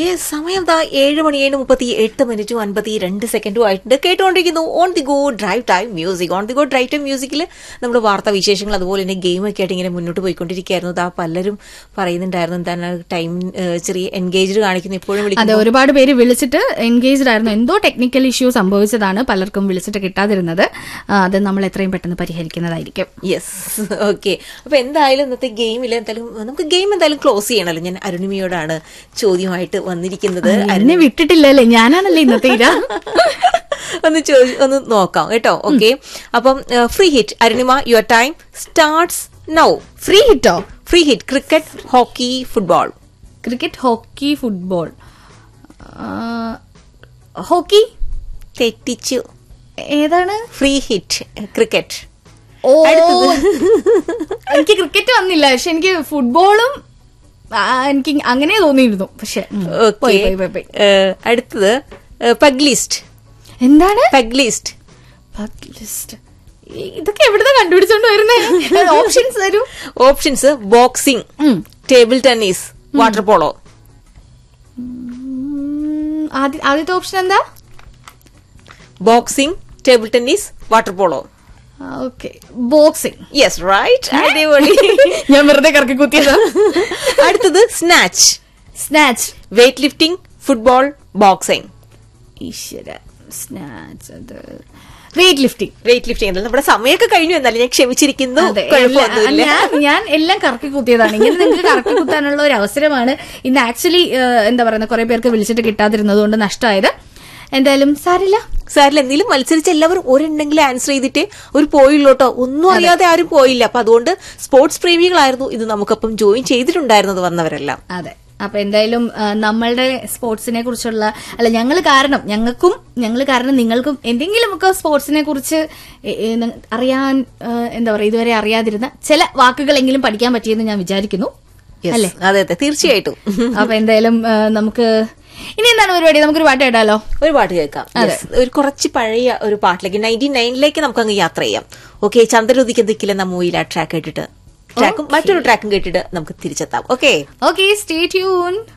സമയം ദാ ഏഴ് മണി ഏഴ് മുപ്പത്തി എട്ട് മിനിറ്റും അൻപത്തി രണ്ട് സെക്കൻഡും ആയിട്ടുണ്ട് കേട്ടുകൊണ്ടിരിക്കുന്നു on the go drive time music on the go drive time മ്യൂസിക്കിൽ നമ്മുടെ വാർത്താ വിശേഷങ്ങൾ അതുപോലെ തന്നെ ഗെയിമൊക്കെ ആയിട്ട് ഇങ്ങനെ മുന്നോട്ട് പോയിക്കൊണ്ടിരിക്കുകയായിരുന്നു ദാ പലരും പറയുന്നുണ്ടായിരുന്നു എന്താണ് ടൈം ചെറിയ എൻഗേജ്ഡ് കാണിക്കുന്നു ഇപ്പോഴും അതെ വിളിക്കുന്നു ഒരുപാട് പേര് വിളിച്ചിട്ട് എൻഗേജ്ഡ് ആയിരുന്നു എന്തോ ടെക്നിക്കൽ ഇഷ്യൂ സംഭവിച്ചതാണ് പലർക്കും വിളിച്ചിട്ട് കിട്ടാതിരുന്നത് ആ, അത് നമ്മൾ എത്രയും പെട്ടെന്ന് പരിഹരിക്കുന്നതായിരിക്കും യെസ് ഓക്കെ അപ്പൊ എന്തായാലും ഇന്നത്തെ ഗെയിമിൽ എന്തായാലും നമുക്ക് ഗെയിം എന്തായാലും ക്ലോസ് ചെയ്യണമല്ലോ ഞാൻ അരുണിമയോടാണ് ചോദ്യമായിട്ട് വന്നിരിക്കുന്നത് എന്നെ വിട്ടിട്ടില്ലല്ലേ ഞാനാണല്ലേ ഇന്നത്തെ ഇര ഒന്ന് ചോദി ഒന്ന് നോക്കാം കേട്ടോ ഓക്കെ അപ്പം free hit Arunima your time starts now free ഹിറ്റോ free hit cricket hockey football cricket hockey football hockey തെറ്റിച്ചു ഏതാണ് ഫ്രീ ഹിറ്റ് ക്രിക്കറ്റ് ഓ എനിക്ക് ക്രിക്കറ്റ് വന്നില്ല പക്ഷെ എനിക്ക് ഫുട്ബോളും ആ, എനിക്ക് അങ്ങനെ തോന്നിയിരുന്നു പക്ഷെ ഉം, പോയി, പോയി, പോയി, പോയി. അടുത്തത് പഗ് ലിസ്റ്റ് എന്താണ് പഗ് ലിസ്റ്റ് Bucket list. ഈ- ഇതൊക്കെ എവിടുന്ന കണ്ടുപിടിച്ചോണ്ട് വരുന്നേ ഓപ്ഷൻസ് തരൂ ഓപ്ഷൻസ് ബോക്സിംഗ് ഉം. ടേബിൾ ടെന്നീസ് വാട്ടർ പോളോ ഉം, ആദ്യ- ആദ്യത്തെ ഓപ്ഷൻ എന്താ boxing table tennis water polo okay boxing yes right അടിപൊളി ഞാൻ വെറുതെ കറക്കി കുത്തിയത് അടുത്തത് snatch snatch weight lifting football boxing ഈശ്വര സ്നാച്ച് അത് വെയിറ്റ് ലിഫ്റ്റിംഗ് വെയ്റ്റ് ലിഫ്റ്റിംഗ് അല്ല നമ്മുടെ സമയമൊക്കെ കഴിഞ്ഞു എന്നാലും ഞാൻ ക്ഷമിച്ചിരിക്കുന്നു അതെ കുഴപ്പമൊന്നുമില്ല എല്ലാ- ഞാൻ ഞാൻ എല്ലാം കറക്കി കുത്തിയതാണ് ഇങ്ങനെ നിങ്ങൾക്ക് കറക്കി കുത്താനുള്ള ഒരു അവസരമാണ് ഇന്ന് ആക്ച്വലി എന്താ പറയുക കുറെ പേർക്ക് വിളിച്ചിട്ട് കിട്ടാതിരുന്നത് കൊണ്ട് നഷ്ടമായത് എന്തായാലും സാരില്ല സാറിൽ എന്തെങ്കിലും മത്സരിച്ച് എല്ലാവരും ഒരെണ്ണെങ്കിലും ആൻസർ ചെയ്തിട്ട് ഒരു പോയുള്ളൂട്ടോ ഒന്നും അറിയാതെ ആരും പോയില്ല അപ്പൊ അതുകൊണ്ട് സ്പോർട്സ് പ്രേമികളായിരുന്നു ഇത് നമുക്കൊപ്പം ജോയിൻ ചെയ്തിട്ടുണ്ടായിരുന്നത് വന്നവരെല്ലാം അതെ അപ്പൊ എന്തായാലും ആ, നമ്മളുടെ സ്പോർട്സിനെ കുറിച്ചുള്ള അല്ല ഞങ്ങൾ കാരണം ഞങ്ങൾക്കും ഞങ്ങൾ കാരണം നിങ്ങൾക്കും എന്തെങ്കിലുമൊക്കെ സ്പോർട്സിനെ കുറിച്ച് എ- എ, ന- അറിയാൻ ആ, എന്താ പറയുക ഇതുവരെ അറിയാതിരുന്ന ചില വാക്കുകളെങ്കിലും പഠിക്കാൻ പറ്റിയെന്ന് ഞാൻ വിചാരിക്കുന്നു Yes, അല്ലേ അതെ അതെ തീർച്ചയായിട്ടും അപ്പൊ എന്തായാലും ആ, നമുക്ക് ഇനി എന്താണ് പരിപാടി നമുക്കൊരു പാട്ട് കേട്ടാലോ ഒരു പാട്ട് കേൾക്കാം Yes, ഒരു കുറച്ച് പഴയ ഒരു പാട്ടിലേക്ക് നയൻറ്റി നയനിലേക്ക് നമുക്ക് അങ്ങ് യാത്ര ചെയ്യാം ഓക്കെ ചന്ദ്രരുതിക്ക് ദിക്കിലെന്ന മൂവിയിൽ ആ ട്രാക്ക് കേട്ടിട്ട് ട്രാക്കും മറ്റൊരു ട്രാക്കും കേട്ടിട്ട് നമുക്ക് തിരിച്ചെത്താം ഓക്കെ ഓക്കെ സ്റ്റേ ട്യൂൺ